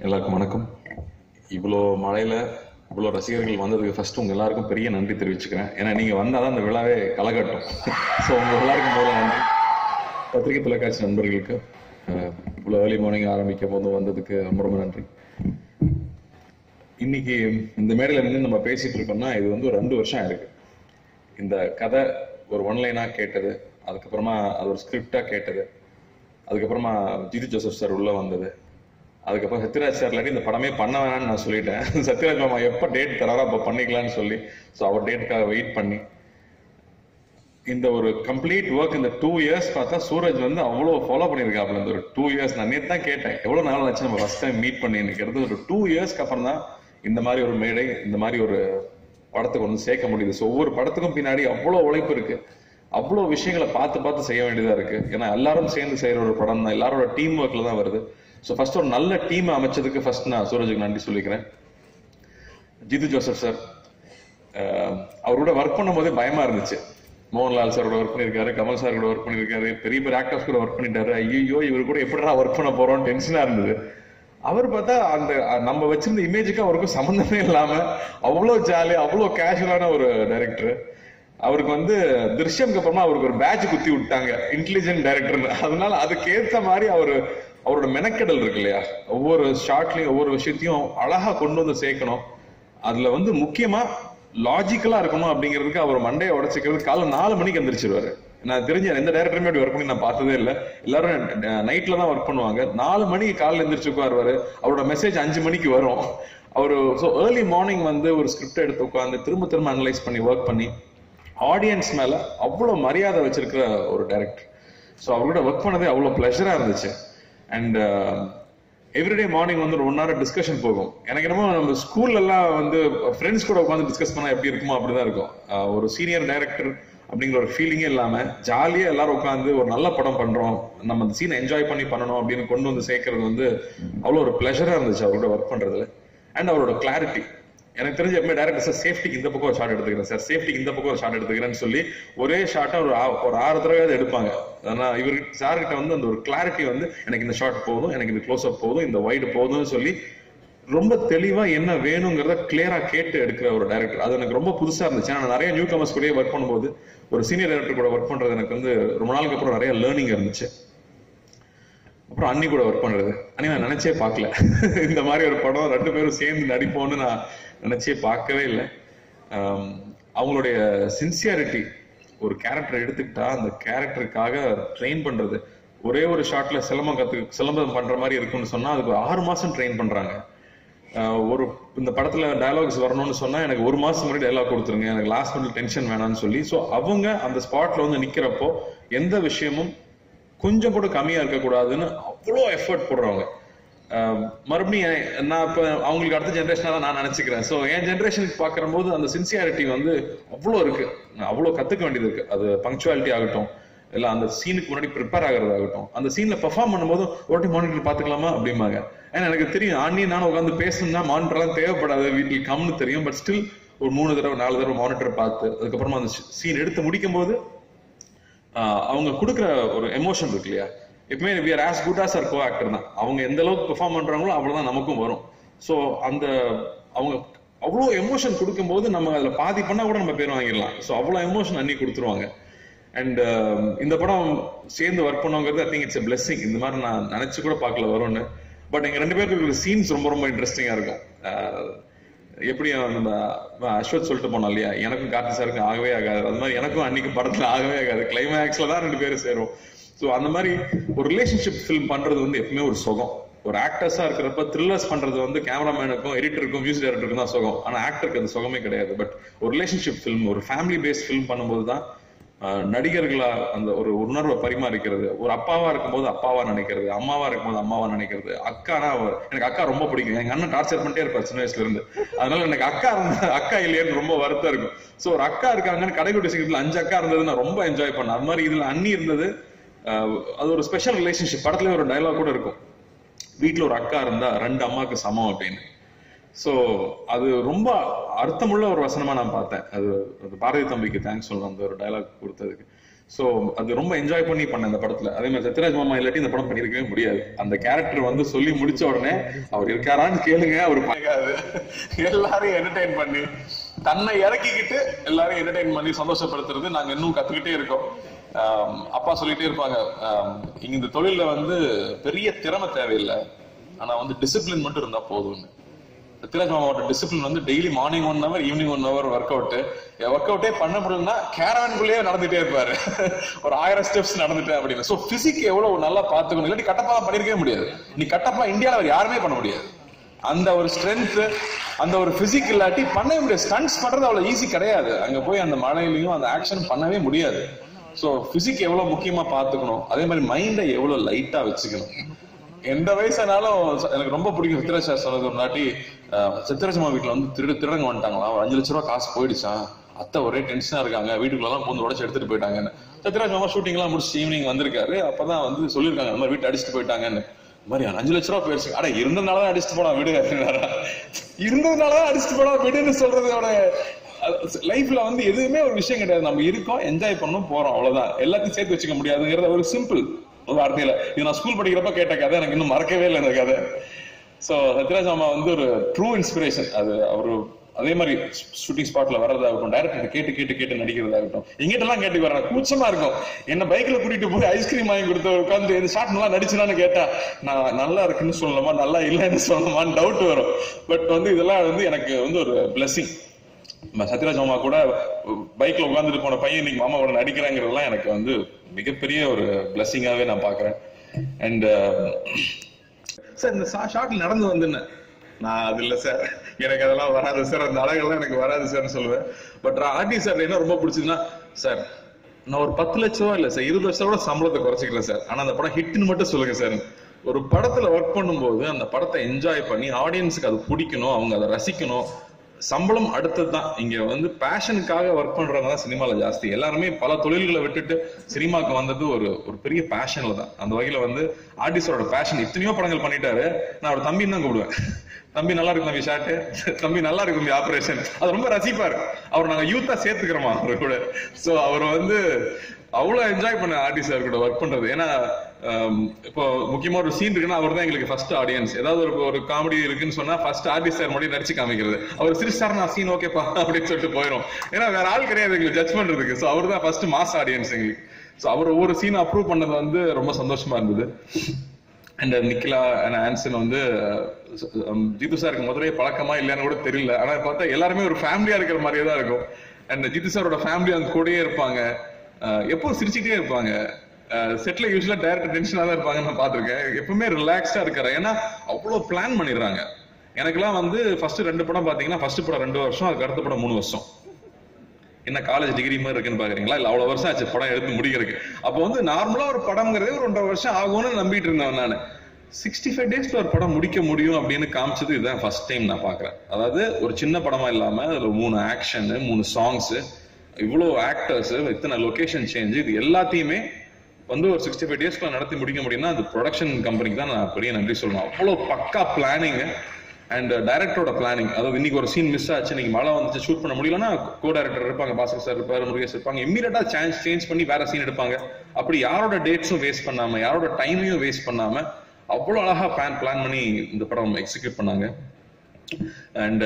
எல்லாருக்கும் வணக்கம் இவ்வளோ மழையில இவ்வளோ ரசிகர்கள் வந்ததுக்கு ஃபர்ஸ்ட் உங்க எல்லாருக்கும் பெரிய நன்றி தெரிவிச்சுக்கிறேன் ஏன்னா நீங்க வந்தாதான் அந்த விழாவே கலகட்டும் ஸோ உங்க எல்லாருக்கும் முதல்ல நன்றி பத்திரிகை தொலைக்காட்சி நண்பர்களுக்கு அஹ், இவ்வளோ ஏர்லி மார்னிங் ஆரம்பிக்கும் போது வந்ததுக்கு ரொம்ப ரொம்ப நன்றி இன்னைக்கு இந்த மேடையில இருந்து நம்ம பேசிட்டு இருக்கோம்னா இது வந்து ஒரு ரெண்டு வருஷம் ஆயிருக்கு இந்த கதை ஒரு ஒன்லைனா கேட்டது அதுக்கப்புறமா அது ஒரு ஸ்கிரிப்டா கேட்டது அதுக்கப்புறமா ஜிதி ஜோசப் சார் உள்ள வந்தது அதுக்கப்புறம் சத்யராஜ் சார் இல்லாட்டி இந்த படமே பண்ண வேணாம்னு நான் சொல்லிட்டேன் சத்யராஜ் மாமா எப்போ டேட் தராரோ அப்போ பண்ணிக்கலாம்னு சொல்லி ஸோ அவர் டேட்டுக்காக வெயிட் பண்ணி இந்த ஒரு கம்ப்ளீட் ஒர்க் இந்த டூ இயர்ஸ் பார்த்தா சூரஜ் வந்து அவ்வளோ ஃபாலோ பண்ணியிருக்காப்புல இந்த ஒரு டூ இயர்ஸ் நான் நேற்று தான் கேட்டேன் எவ்வளோ நாள் ஆச்சு நம்ம ஃபர்ஸ்ட் டைம் மீட் பண்ணி நிற்கிறது ஒரு டூ இயர்ஸ்க்கு அப்புறம் தான் இந்த மாதிரி ஒரு மேடை இந்த மாதிரி ஒரு படத்துக்கு வந்து சேர்க்க முடியுது ஸோ ஒவ்வொரு படத்துக்கும் பின்னாடி அவ்வளோ உழைப்பு இருக்கு அவ்வளோ விஷயங்களை பார்த்து பார்த்து செய்ய வேண்டியதா இருக்கு ஏன்னா எல்லாரும் சேர்ந்து செய்யற ஒரு படம் தான் எல்லாரோட டீம் ஒர்க்ல தான் வருது ஸோ ஃபர்ஸ்ட் ஒரு நல்ல டீம் அமைச்சதுக்கு ஃபர்ஸ்ட் நான் சூரஜுக்கு நன்றி சொல்லிக்கிறேன் ஜிது ஜோசப் சார் அஹ் அவரோட ஒர்க் பண்ணும்போதே பயமா இருந்துச்சு மோகன்லால் சார் கூட ஒர்க் பண்ணியிருக்காரு கமல் சார் கூட ஒர்க் பண்ணியிருக்காரு பெரிய பெரிய ஆக்டர்ஸ் கூட ஒர்க் பண்ணிட்டாரு ஐயோ இவர் கூட எப்படிடா ஒர்க் பண்ண போறோம் டென்ஷனா இருந்தது அவர் பார்த்தா அந்த அஹ், நம்ம வச்சிருந்த இமேஜுக்கு அவருக்கும் சம்மந்தமே இல்லாம அவ்வளோ ஜாலி அவ்வளோ கேஷுவலான ஒரு டைரக்டர் அவருக்கு வந்து திருஷ்யம்க்கு அப்புறமா அவருக்கு ஒரு பேட்ச் குத்தி விட்டாங்க இன்டெலிஜென்ட் டைரக்டர்னு அதனால அதுக்கு ஏத்த மாதிரி அவரு அவரோட மெனக்கெடல் இருக்கு இல்லையா ஒவ்வொரு ஷார்ட்லயும் ஒவ்வொரு விஷயத்தையும் அழகா கொண்டு வந்து சேர்க்கணும் அதுல வந்து முக்கியமா லாஜிக்கலா இருக்கணும் அப்படிங்கிறதுக்கு அவர் மண்டையை உடைச்சிக்கிறது காலை நாலு மணிக்கு எந்திரிச்சிருவாரு நான் தெரிஞ்ச எந்த டேரக்டருமே அப்படி ஒர்க் பண்ணி நான் பார்த்ததே இல்லை எல்லாரும் நைட்ல தான் ஒர்க் பண்ணுவாங்க நாலு மணிக்கு காலைல எந்திரிச்சு உட்காருவாரு அவரோட மெசேஜ் அஞ்சு மணிக்கு வரும் அவர் ஸோ ஏர்லி மார்னிங் வந்து ஒரு ஸ்கிரிப்ட் எடுத்து உட்காந்து திரும்ப திரும்ப அனலைஸ் பண்ணி ஒர்க் பண்ணி ஆடியன்ஸ் மேல அவ்வளோ மரியாதை வச்சிருக்கிற ஒரு டைரக்டர் ஸோ அவரோட ஒர்க் பண்ணதே அவ்வளோ ப்ளஷரா இருந்துச்சு அண்ட் எவ்ரிடே மார்னிங் வந்து ஒரு ஒன் ஹவர் டிஸ்கஷன் போகும் எனக்கு என்னமோ நம்ம ஸ்கூல்ல எல்லாம் வந்து ஃப்ரெண்ட்ஸ் கூட உட்காந்து டிஸ்கஸ் பண்ணா எப்படி இருக்குமோ அப்படிதான் இருக்கும் அஹ் ஒரு சீனியர் டைரக்டர் அப்படிங்கிற ஒரு ஃபீலிங்கே இல்லாம ஜாலியா எல்லாரும் உட்காந்து ஒரு நல்ல படம் பண்றோம் நம்ம அந்த சீனை என்ஜாய் பண்ணி பண்ணணும் அப்படின்னு கொண்டு வந்து சேர்க்கறது வந்து அவ்வளோ ஒரு ப்ளஷரா இருந்துச்சு அவரோட ஒர்க் பண்றதுல அண்ட் அவரோட கிளாரிட்டி எனக்கு தெரிஞ்ச எப்பவுமே டேரக்டர் சார் சேஃப்டிக்கு இந்த பக்கம் ஒரு ஷாட் எடுத்துக்கிறேன் சார் சேஃப்டிக்கு இந்த பக்கம் ஒரு ஷாட் எடுத்துக்கிறேன்னு சொல்லி ஒரே ஷாட்டா ஒரு ஆ- ஒரு ஆறு தடவை எடுப்பாங்க ஆனா இவர் சார் கிட்ட வந்து அந்த ஒரு கிளாரிட்டி வந்து எனக்கு இந்த ஷாட் போதும் எனக்கு இந்த க்ளோஸ் அப் போதும் இந்த வைடு போதும்னு சொல்லி ரொம்ப தெளிவா என்ன வேணுங்கிறத கிளியரா கேட்டு எடுக்கிற ஒரு டைரக்டர் அது எனக்கு ரொம்ப புதுசா இருந்துச்சு ஏன்னா நான் நிறைய நியூ கமர்ஸ் கூட ஒர்க் பண்ணும்போது ஒரு சீனியர் டைரக்டர் கூட ஒர்க் பண்றது எனக்கு வந்து ரொம்ப நாளுக்கு அப்புறம் நிறைய லேர்னிங் இருந்துச்சு அப்புறம் அண்ணி கூட ஒர்க் பண்றது அண்ணி நான் நினைச்சே பார்க்கல இந்த மாதிரி ஒரு படம் ரெண்டு பேரும் சேர்ந்து நடிப்போம்னு நான் நினைச்சே பார்க்கவே இல்லை ஆம், அவங்களுடைய சின்சியாரிட்டி ஒரு கேரக்டர் எடுத்துக்கிட்டா அந்த கேரக்டருக்காக ட்ரெயின் பண்றது ஒரே ஒரு ஷாட்ல சிலம்பம் கத்து சிலம்பம் பண்ற மாதிரி இருக்கும்னு சொன்னா அதுக்கு ஒரு ஆறு மாசம் ட்ரெயின் பண்றாங்க ஆஹ் ஒரு இந்த படத்துல டயலாக்ஸ் வரணும்னு சொன்னா எனக்கு ஒரு மாசம் முன்னாடி டயலாக் கொடுத்துருங்க எனக்கு லாஸ்ட் மினிட் டென்ஷன் வேணாம்னு சொல்லி சோ அவங்க அந்த ஸ்பாட்ல வந்து நிக்கிறப்போ எந்த விஷயமும் கொஞ்சம் கூட கம்மியா இருக்கக்கூடாதுன்னு அவ்வளோ எஃபர்ட் போடுறவங்க ஆஹ் மறுபடியும் என்- நான் இப்ப அவங்களுக்கு அடுத்த ஜென்ரேஷனா தான் நான் நினைச்சுக்கிறேன் ஸோ என் ஜென்ரேஷனுக்கு பார்க்கும்போது அந்த சின்சியாரிட்டி வந்து அவ்வளோ இருக்கு நான் அவ்வளோ கத்துக்க வேண்டியது இருக்கு அது பங்க்சுவாலிட்டி ஆகட்டும் இல்ல அந்த சீனுக்கு முன்னாடி ப்ரிப்பேர் ஆகிறதாகட்டும் அந்த சீன்ல பெர்ஃபார்ம் பண்ணும்போது ஒரு வாட்டி மானிட்டர் பாத்துக்கலாமா அப்படிம்பாங்க ஏன்னா எனக்கு தெரியும் ஆண்டி நானும் உட்காந்து பேசணும்னா மானிட்டர் எல்லாம் தேவைப்படாது வீட்டில் கம்னு தெரியும் பட் ஸ்டில் ஒரு மூணு தடவை நாலு தடவை மானிட்டர் பார்த்து அதுக்கப்புறமா அந்த சீன் எடுத்து முடிக்கும் போது ஆஹ் அவங்க கொடுக்குற ஒரு எமோஷன் இருக்கு இல்லையா எப்பவுமே we are as good as our co actor தான் அவங்க எந்த அளவுக்கு பெர்ஃபார்ம் பண்றாங்களோ அவ்வளவுதான் நமக்கும் வரும் ஸோ அந்த அவங்க அவ்வளோ எமோஷன் கொடுக்கும்போது நம்ம அதுல பாதி பண்ணா கூட நம்ம பேர் வாங்கிடலாம் ஸோ அவ்வளோ எமோஷன் அன்னி கொடுத்துருவாங்க அண்ட் இந்த படம் சேர்ந்து ஒர்க் பண்ணுவாங்கிறது I think it's a blessing இந்த மாதிரி நான் நினைச்சு கூட பார்க்கல வரும்னு பட் எங்க ரெண்டு பேருக்கு இருக்கிற சீன்ஸ் ரொம்ப ரொம்ப இன்ட்ரெஸ்டிங்கா இருக்கும் ஆஹ் எப்படி நம்ம அஸ்வத் சொல்லிட்டு போனோம் இல்லையா எனக்கும் கார்த்தி சாருக்கும் ஆகவே ஆகாது அது மாதிரி எனக்கும் அன்னைக்கு படத்துல ஆகவே ஆகாது கிளைமேக்ஸ்ல தான் ரெண்டு பேரும் சேரும் ஸோ அந்த மாதிரி ஒரு ரிலேஷன்ஷிப் ஃபில்ம் பண்றது வந்து எப்பவுமே ஒரு சுகம் ஒரு ஆக்டர்ஸா இருக்கிறப்ப த்ரில்லர்ஸ் பண்றது வந்து கேமராமேனுக்கும் எடிட்டருக்கும் மியூசிக் டைரக்டருக்கும் தான் சுகம் ஆனா ஆக்டருக்கு அது சுகமே கிடையாது பட் ஒரு ரிலேஷன்ஷிப் ஃபில்ம் ஒரு ஃபேமிலி பேஸ்ட் ஃபில்ம் பண்ணும்போது தான் ஆஹ் நடிகர்களா அந்த ஒரு உணர்வை பரிமாறிக்கிறது ஒரு அப்பாவா இருக்கும்போது அப்பாவா நினைக்கிறது அம்மாவா இருக்கும்போது அம்மாவா நினைக்கிறது அக்கானா அவ- எனக்கு அக்கா ரொம்ப பிடிக்கும் எங்க அண்ணன் டார்ச்சர் பண்ணிட்டே இருப்பார் சின்ன வயசுல இருந்து அதனால எனக்கு அக்கா இருந்தா அக்கா இல்லையேன்னு ரொம்ப வருத்தம் இருக்கும் சோ ஒரு அக்கா இருக்காங்கன்னு கடைக்குட்டி சீக்கிரத்துல அஞ்சு அக்கா இருந்தது நான் ரொம்ப என்ஜாய் பண்ணேன் அது மாதிரி இதுல அண்ணி இருந்தது ஆஹ் அது ஒரு ஸ்பெஷல் ரிலேஷன்ஷிப் படத்துல ஒரு டயலாக் கூட இருக்கும் வீட்ல ஒரு அக்கா இருந்தா ரெண்டு அம்மாக்கு சமம் அப்படின்னு சோ அது ரொம்ப அர்த்தமுள்ள ஒரு வசனமா நான் பார்த்தேன் அது அது பாரதி தம்பிக்கு தேங்க்ஸ் சொல்லணும் அந்த ஒரு டயலாக் கொடுத்ததுக்கு ஸோ அது ரொம்ப என்ஜாய் பண்ணி பண்ண இந்த படத்துல அதே மாதிரி சத்யராஜ் மாமா இல்லாட்டி இந்த படம் பண்ணிருக்கவே முடியாது அந்த கேரக்டர் வந்து சொல்லி முடிச்ச உடனே அவர் இருக்காரான்னு கேளுங்க அவர் பண்ணாது எல்லாரையும் என்டர்டைன் பண்ணி தன்னை இறக்கிக்கிட்டு எல்லாரையும் என்டர்டைன் பண்ணி சந்தோஷப்படுத்துறது நாங்க இன்னும் கத்துக்கிட்டே இருக்கோம் ஆம், அப்பா சொல்லிட்டே இருப்பாங்க ஆம், இங்க இந்த தொழில்ல வந்து பெரிய திறமை தேவையில்லை ஆனா வந்து டிசிப்ளின் மட்டும் இருந்தா போதும்னு சத்யராஜ் மாமாவோட டிசிப்ளின் வந்து daily morning one hour evening one hour work out work அவுட்டே பண்ண முடியலன்னா கேரவனுக்குள்ளேயே நடந்துட்டே இருப்பாரு ஒரு ஆயிரம் ஸ்டெப்ஸ் நடந்துட்டேன் அப்படின்னு சோ பிசிக் எவ்வளவு நல்லா பாத்துக்கணும் இல்லாட்டி கட்டப்பா பண்ணிருக்கவே முடியாது நீ கட்டப்பா இந்தியாவில் வேற யாருமே பண்ண முடியாது அந்த ஒரு ஸ்ட்ரென்த் அந்த ஒரு பிசிக் இல்லாட்டி பண்ணவே முடியாது ஸ்டன்ஸ் பண்றது அவ்வளவு ஈஸி கிடையாது அங்க போய் அந்த மழையிலையும் அந்த ஆக்ஷன் பண்ணவே முடியாது சோ பிசிக் எவ்வளவு முக்கியமா பாத்துக்கணும் அதே மாதிரி மைண்டை எவ்வளவு லைட்டா வச்சுக்கணும் எந்த வயசானாலும் ச- எனக்கு ரொம்ப பிடிக்கும் சித்திராஜ் சார் சொன்னது ஒரு நாட்டி அஹ், சித்திராஜ் அம்மா வீட்டுல வந்து திருடு திருடங்க வந்துட்டாங்களா ஒரு அஞ்சு லட்ச ரூபா காசு போயிடுச்சான் அத்தை ஒரே டென்ஷனா இருக்காங்க வீட்டுக்குள்ள எல்லாம் பூந்து உடச்சு எடுத்துட்டு போயிட்டாங்கன்னு சத்யராஜ் மாமா ஷூட்டிங் எல்லாம் முடிச்சு ஈவினிங் வந்திருக்காரு அப்பதான் வந்து சொல்லியிருக்காங்க இந்த மாதிரி வீட்டை அடிச்சுட்டு போயிட்டாங்கன்னு இந்த மாதிரி அஞ்சு லட்ச ரூபா போயிடுச்சு அட இருந்ததுனாலதான் அடிச்சுட்டு போனா விடு அப்படின்னாரா இருந்ததுனாலதான் அடிச்சுட்டு போனா விடுன்னு சொல்றதோட லைஃப்ல வந்து எதுவுமே ஒரு விஷயம் கிடையாது நம்ம இருக்கோம் என்ஜாய் பண்ணணும் போறோம் அவ்வளவுதான் எல்லாத்தையும் சேர்த்து வச்சுக்க முடியாதுங்கிறது ஒரு சிம்பிள் ஒரு வார்த்தையில இது நான் ஸ்கூல் படிக்கிறப்ப கேட்ட கதை எனக்கு இன்னும் மறக்கவே இல்லை இந்த கதை சோ சத்யராஜ் மாமா வந்து ஒரு ட்ரூ இன்ஸ்பிரேஷன் அது அவரு அதே மாதிரி ஷூட்டிங் ஸ்பாட்ல வர்றதாகட்டும் டைரக்டர் கேட்டு கேட்டு கேட்டு நடிக்கிறதாகட்டும் எங்கிட்ட எல்லாம் கேட்டு வர்றேன் கூச்சமா இருக்கும் என்ன பைக்ல கூட்டிட்டு போய் ஐஸ்கிரீம் வாங்கி கொடுத்து உட்காந்து இந்த ஷாட் நல்லா நடிச்சுனான்னு கேட்டா நான் நல்லா இருக்குன்னு சொல்லலாமா நல்லா இல்லைன்னு சொல்லலாமான்னு டவுட் வரும் பட் வந்து இதெல்லாம் வந்து எனக்கு வந்து ஒரு பிளெஸிங் சத்யராஜ் மாமா கூட பைக்ல உட்காந்துட்டு போன பையன் இன்னைக்கு மாமா கூட நடிக்கிறாங்கிறதெல்லாம் எனக்கு வந்து மிகப்பெரிய ஒரு பிளெஸிங்காவே நான் பாக்குறேன் அண்ட் சார் இந்த ஷார்ட்ல நடந்து வந்துன்னு நான் அது இல்ல சார் எனக்கு அதெல்லாம் வராது சார் அந்த அழகெல்லாம் எனக்கு வராது சார்னு சொல்லுவேன் பட் ஆர்டி சார் என்ன ரொம்ப பிடிச்சதுன்னா சார் நான் ஒரு பத்து லட்ச ரூபா இல்ல சார் இருபது லட்சம் கூட சம்பளத்தை குறைச்சிக்கல சார் ஆனா அந்த படம் ஹிட்னு மட்டும் சொல்லுங்க சார் ஒரு படத்துல ஒர்க் பண்ணும்போது அந்த படத்தை என்ஜாய் பண்ணி ஆடியன்ஸுக்கு அது பிடிக்கணும் அவங்க அதை ரசிக்கணும் சம்பளம் அடுத்தது தான் இங்க வந்து பேஷனுக்காக ஒர்க் பண்றவங்க தான் சினிமால ஜாஸ்தி எல்லாருமே பல தொழில்களை விட்டுட்டு சினிமாக்கு வந்தது ஒரு ஒரு பெரிய பேஷன்ல தான் அந்த வகையில வந்து ஆர்டிஸ்டரோட பேஷன் எத்தனையோ படங்கள் பண்ணிட்டாரு நான் அவர் தம்பின்னு தான் கூப்பிடுவேன் தம்பி நல்லா இருக்கு தம்பி ஷாட்டு தம்பி நல்லா இருக்கு தம்பி ஆபரேஷன் அது ரொம்ப ரசிப்பாரு அவர் நாங்க யூத்தா சேர்த்துக்கிறோமா அவர் கூட சோ அவர் வந்து அவ்வளவு என்ஜாய் பண்ண ஆர்டிஸ்ட் சார் கூட ஒர்க் பண்றது ஏன்னா ஆம், இப்போ முக்கியமா ஒரு சீன் இருக்குன்னா அவர் தான் எங்களுக்கு ஃபர்ஸ்ட் ஆடியன்ஸ் ஏதாவது ஒரு ஒரு காமெடி இருக்குன்னு சொன்னா ஃபர்ஸ்ட் ஆர்டிஸ்ட் சார் மட்டும் நடிச்சு காமிக்கிறது அவர் சிரிச்சார் நான் சீன் ஓகேப்பா அப்படின்னு சொல்லிட்டு போயிடும் ஏன்னா வேற ஆள் கிடையாது எங்களுக்கு ஜட்ஜ் பண்றதுக்கு சோ அவர் தான் ஃபர்ஸ்ட் மாஸ் ஆடியன்ஸ் எங்களுக்கு சோ அவர் ஒவ்வொரு சீன் அப்ரூவ் பண்ணது வந்து ரொம்ப சந்தோஷமா இருந்தது அண்ட் நிக்கிலா அண்ட் ஆன்சன் வந்து அஹ், ஜித்து சாருக்கு முதலே பழக்கமா இல்லையான்னு கூட தெரியல ஆனா பார்த்தா எல்லாருமே ஒரு ஃபேமிலியா இருக்கிற மாதிரியே தான் இருக்கும் அண்ட் ஜித்து சாரோட ஃபேமிலி அவங்க கூடயே இருப்பாங்க அஹ், எப்பவும் சிரிச்சுட்டே இருப்பாங்க செட்ல யூஸ்வலா டேரக்டர் டென்ஷனா தான் இருப்பாங்க நான் பாத்திருக்கேன் எப்பவுமே ரிலாக்ஸ்டா இருக்காரு ஏன்னா அவ்வளவு பிளான் பண்ணிடுறாங்க எனக்கெல்லாம் வந்து ஃபர்ஸ்ட் ரெண்டு படம் பாத்தீங்கன்னா ஃபர்ஸ்ட் படம் ரெண்டு வருஷம் அதுக்கு அடுத்த படம் மூணு வருஷம் என்ன காலேஜ் டிகிரி மாதிரி இருக்குன்னு பாக்குறீங்களா இல்ல அவ்வளவு வருஷம் ஆச்சு படம் எடுத்து முடிக்கிறதுக்கு அப்போ வந்து நார்மலா ஒரு படம்ங்கிறதே ஒரு ரெண்டரை வருஷம் ஆகும்னு நம்பிட்டு இருந்தேன் நான் சிக்ஸ்டி ஃபைவ் டேஸ்ல ஒரு படம் முடிக்க முடியும் அப்படின்னு காமிச்சது இதுதான் ஃபர்ஸ்ட் டைம் நான் பாக்குறேன் அதாவது ஒரு சின்ன படமா இல்லாம அதுல மூணு ஆக்ஷன் மூணு சாங்ஸ் இவ்வளவு ஆக்டர்ஸ் இத்தனை லொகேஷன் சேஞ்ச் இது எல்லாத்தையுமே வந்து ஒரு சிக்ஸ்டி ஃபைவ் டேஸ்க்குள்ள நடத்தி முடிக்க முடியும்னா அது ப்ரொடக்ஷன் கம்பெனிக்கு தான் நான் பெரிய நன்றி சொல்லணும் அவ்வளவு பக்கா பிளானிங் அண்ட் டைரக்டரோட பிளானிங் அதாவது இன்னைக்கு ஒரு சீன் மிஸ் ஆச்சு இன்னைக்கு மழை வந்துச்சு ஷூட் பண்ண முடியலன்னா கோ டைரக்டர் இருப்பாங்க பாஸ்கர் சார் இருப்பாரு முருகேஷ் இருப்பாங்க இம்மீடியட்டா சேஞ்ச் சேஞ்ச் பண்ணி வேற சீன் எடுப்பாங்க அப்படி யாரோட டேட்ஸும் வேஸ்ட் பண்ணாம யாரோட டைமையும் வேஸ்ட் பண்ணாம அவ்வளவு அழகா பிளான் பிளான் பண்ணி இந்த படம் எக்ஸிக்யூட் பண்ணாங்க அண்ட்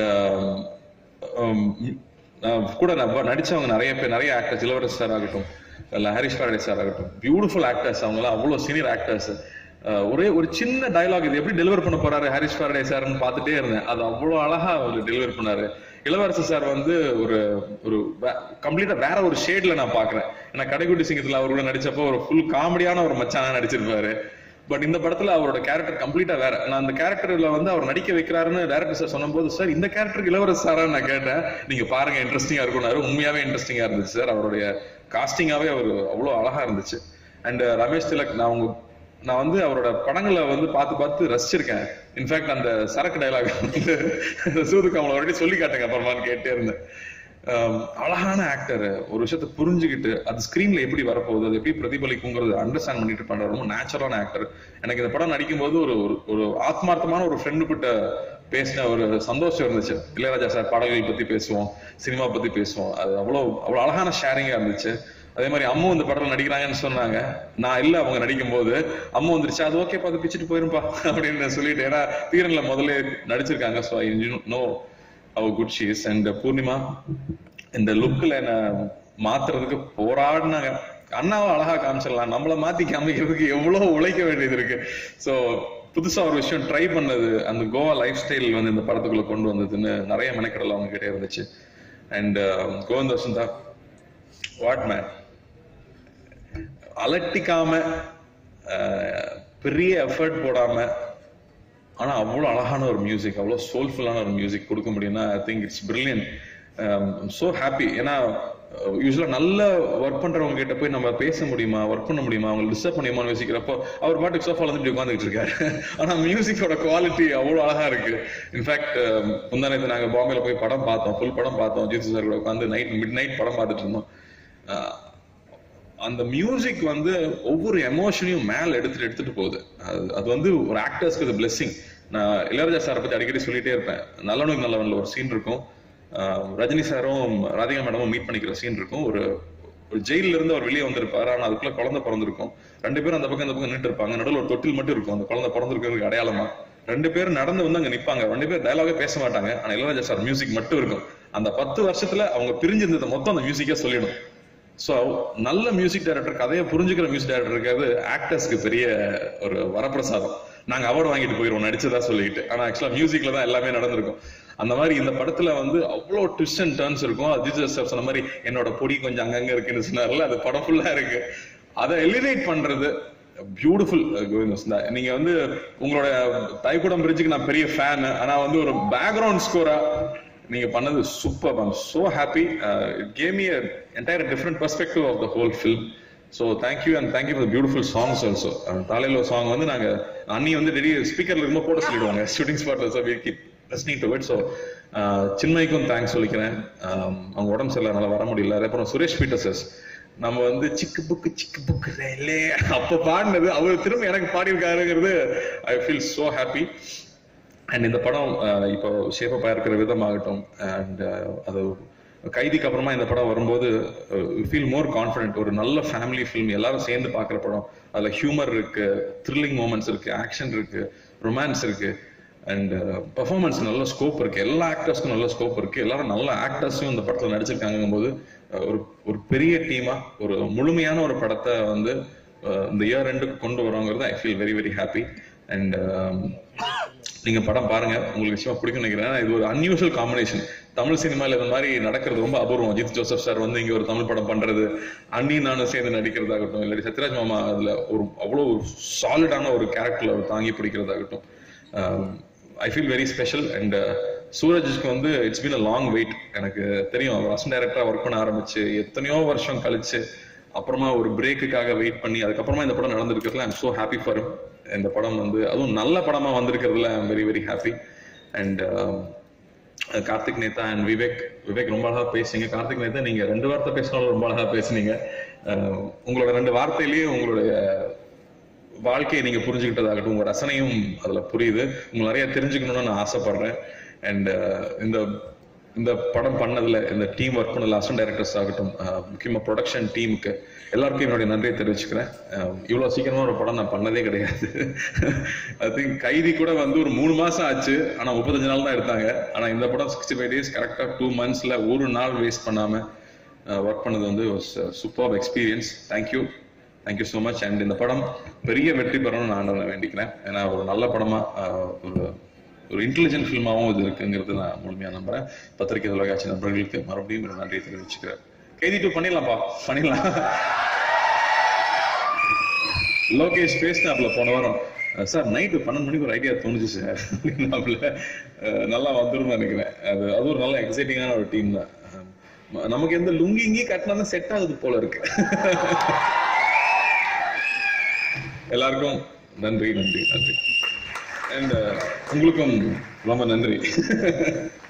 கூட நான் நடிச்சவங்க நிறைய பேர் நிறைய ஆக்டர்ஸ் இளவரசு சார் ஆகட்டும் இல்ல ஹரிஷ் பாரடே சார் ஆகட்டும் பியூட்டிஃபுல் ஆக்டர்ஸ் அவங்கலாம் அவ்வளவு சீனியர் ஆக்டர்ஸ் ஒரே ஒரு சின்ன டயலாக் இது எப்படி டெலிவர் பண்ண போறாரு ஹரிஷ் பாரடே சார்னு பார்த்துட்டே இருந்தேன் அது அவ்வளவு அழகா அவர் டெலிவர் பண்ணாரு இளவரசு சார் வந்து ஒரு ஒரு கம்ப்ளீட்டா வேற ஒரு ஷேட்ல நான் பாக்குறேன் ஏன்னா கடைக்குட்டி சிங்கத்துல அவர் கூட நடிச்சப்போ ஒரு ஃபுல் காமெடியான ஒரு மச்சானா நடிச்சிருப்பாரு பட் இந்த படத்துல அவரோட கேரக்டர் கம்ப்ளீட்டா வேற நான் அந்த கேரக்டர்ல வந்து அவர் நடிக்க வைக்கிறாருன்னு டேரக்டர் சார் சொன்னபோது சார் இந்த கேரக்டருக்கு இளவரசு சாரா நான் கேட்டேன் நீங்க பாருங்க இன்ட்ரெஸ்டிங்கா இருக்கும்னாரு உண்மையாவே இன்ட்ரெஸ்டிங்கா இருந்துச்சு சார் அவருடைய காஸ்டிங்காவே அவர் அவ்வளவு அழகா இருந்துச்சு அண்ட் ரமேஷ் திலக் நான் உங்க நான் வந்து அவரோட படங்களை வந்து பார்த்து பார்த்து ரசிச்சிருக்கேன் இன்ஃபேக்ட் அந்த சரக்கு டைலாக் வந்து சூதுக்கு அவங்கள ஆல்ரெடி சொல்லி காட்டுங்க அப்புறமான்னு கேட்டே இருந்தேன் அழகான ஆக்டர் ஒரு விஷயத்த புரிஞ்சுக்கிட்டு அது ஸ்கிரீன்ல எப்படி வரப்போகுது அது எப்படி பிரதிபலிக்குங்கிறது அண்டர்ஸ்டாண்ட் பண்ணிட்டு பண்ற ரொம்ப நேச்சுரலான ஆக்டர் எனக்கு இந்த படம் நடிக்கும் போது ஒரு ஒரு ஆத்மார்த்தமான ஒரு ஃப்ரெண்டு கிட்ட பேசின ஒரு சந்தோஷம் இருந்துச்சு இளையராஜா சார் பாடல்கள் பத்தி பேசுவோம் சினிமா பத்தி பேசுவோம் அது அவ்வளவு அவ்வளவு அழகான ஷேரிங்கா இருந்துச்சு அதே மாதிரி அம்மு இந்த படத்துல நடிக்கிறாங்கன்னு சொன்னாங்க நான் இல்ல அவங்க நடிக்கும் போது அம்மு வந்துருச்சு அது ஓகே பார்த்து பிச்சுட்டு போயிருப்பா அப்படின்னு சொல்லிட்டு ஏன்னா தீரன்ல முதல்ல நடிச்சிருக்காங்க so I know how good she's and Poornima இந்த லுக்ல என்ன மாத்துறதுக்கு போராடினாங்க அண்ணாவை அழகா காமிச்சிடலாம் நம்மள மாத்தி காமிக்கிறதுக்கு எவ்வளவு உழைக்க வேண்டியது இருக்கு சோ புதுசா ஒரு விஷயம் ட்ரை பண்ணது அந்த கோவா லைஃப் ஸ்டைல் வந்து இந்த படத்துக்குள்ள கொண்டு வந்ததுன்னு நிறைய மெனக்கடல அவங்க கிட்டே இருந்துச்சு and Govind Vasantha what man அலட்டிக்காம அஹ், பெரிய எஃபர்ட் போடாம ஆனா அவ்வளவு அழகான ஒரு மியூசிக் அவ்வளவு சோல்ஃபுல்லான ஒரு மியூசிக் கொடுக்க முடியும்னா I think it's brilliant so happy ஏன்னா யூஸ்வலா நல்ல ஒர்க் பண்றவங்க கிட்ட போய் நம்ம பேச முடியுமா ஒர்க் பண்ண முடியுமா அவங்க டிஸ்டர்ப் பண்ணியுமான்னு யோசிக்கிறப்போ அவர் பாட்டுக்கு சோஃபால வந்து இப்படி உட்காந்துட்டு இருக்காரு ஆனா மியூசிக்கோட குவாலிட்டி அவ்வளவு அழகா இருக்கு இன்ஃபேக்ட் முந்தானத்து நாங்க பாம்பேல போய் படம் பார்த்தோம் ஃபுல் படம் பார்த்தோம் ஜீத்து சார் கூட உட்காந்து நைட் மிட் நைட் படம் பார்த்துட்டு இருந்தோம் அஹ், அந்த மியூசிக் வந்து ஒவ்வொரு எமோஷனையும் மேல எடுத்துட்டு எடுத்துட்டு போகுது அது அது வந்து ஒரு ஆக்டர்ஸ்க்கு இது பிளெஸிங் நான் இளையராஜா சாரை பத்தி அடிக்கடி சொல்லிட்டே இருப்பேன் நல்லவனுக்கு நல்லவன்ல ஒரு சீன் இருக்கும் ஆஹ் ரஜினி சாரும் ராதிகா மேடமும் மீட் பண்ணிக்கிற சீன் இருக்கும் ஒரு ஒரு ஜெயில இருந்து அவர் வெளியே வந்திருப்பாரு ஆனா அதுக்குள்ள குழந்தை பிறந்திருக்கும் ரெண்டு பேரும் அந்த பக்கம் இந்த பக்கம் நின்று இருப்பாங்க நடுவில் ஒரு தொட்டில் மட்டும் இருக்கும் அந்த குழந்தை பிறந்திருக்கிறதுக்கு அடையாளமா ரெண்டு பேரும் நடந்து வந்து அங்க நிப்பாங்க ரெண்டு பேரும் டயலாகே பேச மாட்டாங்க ஆனா இளையராஜா சார் மியூசிக் மட்டும் இருக்கும் அந்த பத்து வருஷத்துல அவங்க பிரிஞ்சிருந்ததை மொத்தம் அந்த மியூசிக்கே சொல்லிடும் சோ நல்ல மியூசிக் டைரக்டர் கதையை புரிஞ்சுக்கிற மியூசிக் டைரக்டர் இருக்கிறது ஆக்டர்ஸ்க்கு பெரிய ஒரு வரப்பிரசாதம் நாங்க அவார்டு வாங்கிட்டு போயிடுவோம் நடிச்சதா சொல்லிட்டு ஆனா ஆக்சுவலா மியூசிக்ல தான் எல்லாமே நடந்திருக்கும் அந்த மாதிரி இந்த படத்துல வந்து அவ்வளோ ட்விஸ்ட் அண்ட் டர்ன்ஸ் இருக்கும் அஜித் சார் சொன்ன மாதிரி என்னோட பொடி கொஞ்சம் அங்கங்க இருக்குன்னு சொன்னார்ல அது படம் ஃபுல்லா இருக்கு அதை எலிவேட் பண்றது பியூட்டிஃபுல் கோவிந்த் நீங்க வந்து உங்களோட தைக்குடம் பிரிட்ஜுக்கு நான் பெரிய ஃபேன் ஆனா வந்து ஒரு பேக்ரவுண்ட் ஸ்கோரா நீங்க பண்ணது super I'm so happy it came me entire different perspective of the whole film so thank you and thank you for beautiful songs also தாலையில சாங் வந்து நாங்க அண்ணி வந்து டெய்லி ஸ்பீக்கர்ல இருக்கும்போது போட சொல்லிடுவாங்க ஷூட்டிங் ஸ்பாட்ல so we keep listening to it so சின்மைக்கும் தேங்க்ஸ் சொல்லிக்கிறேன் Um, அவங்க உடம்பு சரியில்லை வர முடியல அப்புறம் சுரேஷ் பீட்டர்சஸ் நம்ம வந்து சிக்கு புக்கு சிக்கு புக்கு ரயிலே அப்ப பாடினது அவர் திரும்ப எனக்கு பாடியிருக்காருங்கிறது I feel so happy and இந்த படம் அஹ், இப்போ ஷேப்பா இருக்கிற விதமாகட்டும் அண்ட் அது கைதிக்கு அப்புறமா இந்த படம் வரும்போது ஃபீல் மோர் கான்ஃபிடென்ட் ஒரு நல்ல ஃபேமிலி ஃபிலிம் எல்லாரும் சேர்ந்து பார்க்குற படம் அதுல ஹியூமர் இருக்கு த்ரில்லிங் மூமெண்ட்ஸ் இருக்கு ஆக்ஷன் இருக்கு ரொமான்ஸ் இருக்கு அண்ட் பெர்ஃபார்மன்ஸ் நல்ல ஸ்கோப் இருக்கு எல்லா ஆக்டர்ஸ்க்கும் நல்ல ஸ்கோப் இருக்கு எல்லாரும் நல்ல ஆக்டர்ஸும் இந்த படத்துல நடிச்சிருக்காங்கும் போது அஹ், ஒரு ஒரு பெரிய டீமா ஒரு முழுமையான ஒரு படத்தை வந்து அஹ், இந்த இயர் ரெண்டுக்கு கொண்டு வரோங்கிறது I feel very very happy and நீங்க படம் பாருங்க உங்களுக்கு நிச்சயமா பிடிக்கும் நினைக்கிறேன் ஏன்னா இது ஒரு அன்யூஷுவல் காம்பினேஷன் தமிழ் சினிமால இந்த மாதிரி நடக்கிறது ரொம்ப அபூர்வம் அஜித் ஜோசப் சார் வந்து இங்க ஒரு தமிழ் படம் பண்றது அண்ணி நானும் சேர்ந்து நடிக்கிறதாகட்டும் இல்லாட்டி சத்யராஜ் மாமா அதுல ஒரு அவ்வளவு ஒரு சாலிடான ஒரு கேரக்டர்ல அவர் தாங்கி பிடிக்கிறதாகட்டும் I feel very special and சூரஜ்க்கு வந்து it's been a long wait எனக்கு தெரியும் அவர் அசன் டைரக்டரா ஒர்க் பண்ண ஆரம்பிச்சு எத்தனையோ வருஷம் கழிச்சு அப்புறமா ஒரு பிரேக்குக்காக வெயிட் பண்ணி அதுக்கப்புறமா இந்த படம் நடந்திருக்கிறதுல ஐம் சோ ஹாப்பி ஃபார் இந்த படம் வந்து அதுவும் நல்ல படமா வந்திருக்கிறதுல I'm very very happy and Karthik Netha and Vivek Vivek ரொம்ப அழகா பேசுனீங்க கார்த்திக் நேதா நீங்க ரெண்டு வார்த்தை பேசினாலும் ரொம்ப அழகா பேசுனீங்க அஹ், உங்களோட ரெண்டு வார்த்தையிலேயே உங்களுடைய வாழ்க்கையை நீங்க புரிஞ்சுக்கிட்டதாகட்டும் உங்க ரசனையும் அதுல புரியுது உங்களை நிறைய தெரிஞ்சுக்கணும்னு நான் ஆசைப்படுறேன் அண்ட் இந்த இந்த படம் பண்ணதுல இந்த டீம் ஒர்க் பண்ணதுல அசன் டைரக்டர்ஸ் ஆகட்டும் அஹ், முக்கியமா ப்ரொடக்ஷன் டீமுக்கு எல்லாருக்கும் என்னுடைய நன்றியை தெரிவிச்சுக்கிறேன் அஹ், இவ்வளவு சீக்கிரமா ஒரு படம் நான் பண்ணதே கிடையாது ஐ திங்க் கைதி கூட வந்து ஒரு மூணு மாசம் ஆச்சு ஆனா முப்பத்தஞ்சு நாள் தான் எடுத்தாங்க ஆனா இந்த படம் சிக்ஸ்டி ஃபைவ் டேஸ் கரெக்டா டூ மந்த்ஸ்ல ஒரு நாள் வேஸ்ட் பண்ணாம ஒர்க் பண்ணது வந்து super experience thank you thank you so much and இந்த படம் பெரிய வெற்றி பெறணும்னு நான் ஆண்டவனை வேண்டிக்கிறேன் ஏன்னா ஒரு நல்ல படமா ஆஹ், ஒரு ஒரு இன்டெலிஜென்ட் ஃபில்மாவும் இது இருக்குங்கிறது நான் முழுமையா நம்புறேன் பத்திரிகை தொலைக்காட்சி நண்பர்களுக்கு மறுபடியும் ஒரு நன்றியை தெரிவிச்சுக்கிறேன் கைதி டூ பண்ணிடலாம்ப்பா பண்ணிடலாம் லோகேஷ் பேசினாப்ல போன வாரம் சார் நைட்டு பன்னெண்டு மணிக்கு ஒரு ஐடியா தோணுச்சு சார் அப்படின்னாப்ல அஹ், நல்லா வந்துடும் நினைக்கிறேன் அது அது ஒரு நல்ல எக்ஸைட்டிங்கான ஒரு டீம் தான் அஹ், நமக்கு எந்த லுங்கிங்கி கட்டினா செட் ஆகுது போல இருக்கு எல்லாருக்கும் நன்றி நன்றி நன்றி அண்ட் உங்களுக்கும் ரொம்ப நன்றி